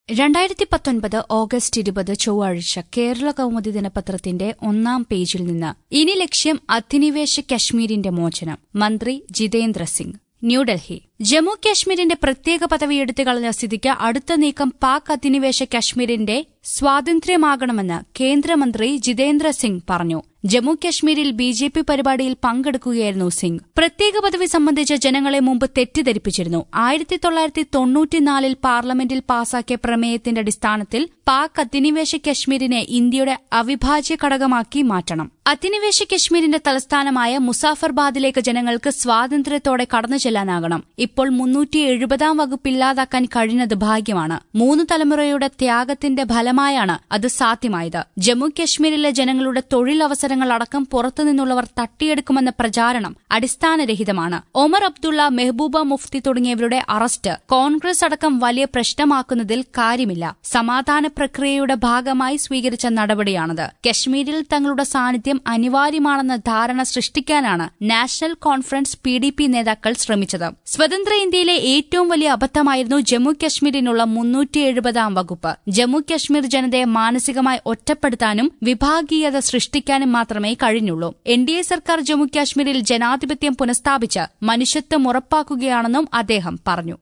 രണ്ടായിരത്തി പത്തൊൻപത് ഓഗസ്റ്റ് ഇരുപത് ചൊവ്വാഴ്ച കേരള കൗമുദി ദിനപത്രത്തിന്റെ ഒന്നാം പേജിൽ നിന്ന് ഇനി ലക്ഷ്യം അധിനിവേശ കശ്മീരിന്റെ മോചനം മന്ത്രി ജിതേന്ദ്ര സിംഗ് ന്യൂഡൽഹി ജമ്മു കശ്മീരിന്റെ പ്രത്യേക പദവി എടുത്തു കളഞ്ഞ സ്ഥിതിക്ക് അടുത്ത നീക്കം പാക് അധിനിവേശ കശ്മീരിന്റെ സ്വാതന്ത്ര്യമാകണമെന്ന് കേന്ദ്രമന്ത്രി ജിതേന്ദ്ര സിംഗ് പറഞ്ഞു ജമ്മു കശ്മീരിൽ ബി ജെ പി പരിപാടിയിൽ പങ്കെടുക്കുകയായിരുന്നു സിംഗ് പ്രത്യേക പദവി സംബന്ധിച്ച് ജനങ്ങളെ മുമ്പ് തെറ്റിദ്ധരിപ്പിച്ചിരുന്നു ആയിരത്തി തൊള്ളായിരത്തി തൊണ്ണൂറ്റിനാലിൽ പാർലമെന്റിൽ പാസാക്കിയ പ്രമേയത്തിന്റെ അടിസ്ഥാനത്തിൽ പാക് അധിനിവേശ കശ്മീരിനെ ഇന്ത്യയുടെ അവിഭാജ്യ ഘടകമാക്കി മാറ്റണം അധിനിവേശ കശ്മീരിന്റെ തലസ്ഥാനമായ മുസാഫർബാദിലേക്ക് ജനങ്ങൾക്ക് സ്വാതന്ത്ര്യത്തോടെ കടന്നു ചെല്ലാനാകണം ഇപ്പോൾ മുന്നൂറ്റി എഴുപതാം വകുപ്പ് ഇല്ലാതാക്കാൻ കഴിഞ്ഞത് ഭാഗ്യമാണ് മൂന്ന് തലമുറയുടെ ത്യാഗത്തിന്റെ ഫലമായാണ് അത് സാധ്യമായത് ജമ്മു കശ്മീരിലെ ജനങ്ങളുടെ തൊഴിലവസരങ്ങൾ അടക്കം പുറത്തുനിന്നുള്ളവർ തട്ടിയെടുക്കുമെന്ന പ്രചാരണം അടിസ്ഥാനരഹിതമാണ് ഒമർ അബ്ദുള്ള മെഹബൂബ മുഫ്തി തുടങ്ങിയവരുടെ അറസ്റ്റ് കോൺഗ്രസ് അടക്കം വലിയ പ്രശ്നമാക്കുന്നതിൽ കാര്യമില്ല സമാധാന പ്രക്രിയയുടെ ഭാഗമായി സ്വീകരിച്ച നടപടിയാണത് കശ്മീരിൽ തങ്ങളുടെ സാന്നിധ്യം അനിവാര്യമാണെന്ന ധാരണ സൃഷ്ടിക്കാനാണ് National Conference P D P നേതാക്കൾ ശ്രമിച്ചത് സ്വതന്ത്ര ഇന്ത്യയിലെ ഏറ്റവും വലിയ അബദ്ധമായിരുന്നു ജമ്മു കശ്മീരിനുള്ള മുന്നൂറ്റി എഴുപതാം വകുപ്പ് ജമ്മു കശ്മീർ ജനതയെ മാനസികമായി ഒറ്റപ്പെടുത്താനും വിഭാഗീയത സൃഷ്ടിക്കാനും മാത്രമേ കഴിഞ്ഞുള്ളൂ എൻ ഡി എ സർക്കാർ ജമ്മു കാശ്മീരിൽ ജനാധിപത്യം പുനഃസ്ഥാപിച്ച് മനുഷ്യത്വം ഉറപ്പാക്കുകയാണെന്നും അദ്ദേഹം പറഞ്ഞു